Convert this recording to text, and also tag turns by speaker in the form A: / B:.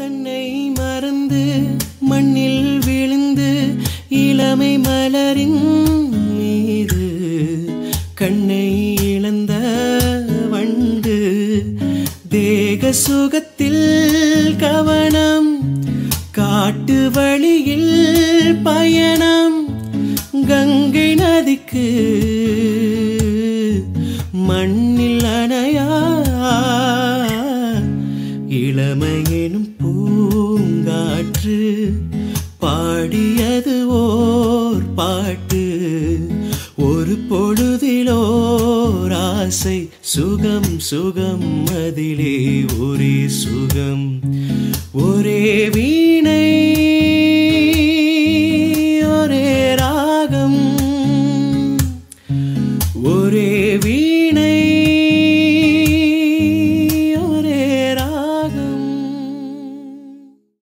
A: தன்னை மறந்து மண்ணில் விழுந்து இளமை மலரின் மீது கண்ணை இழந்த வண்டு தேக சுகத்தில் கவனம் காட்டு வழியில் பயணம் கங்கை நதிக்கு மண்ணில் அணையா இளமையெனும் பூங்காற்று பாடியது ஓர் பாட்டு ஒரு பொழுதிலோர் ஆசை சுகம் சுகம் அதிலே ஒரே சுகம் ஒரே வீ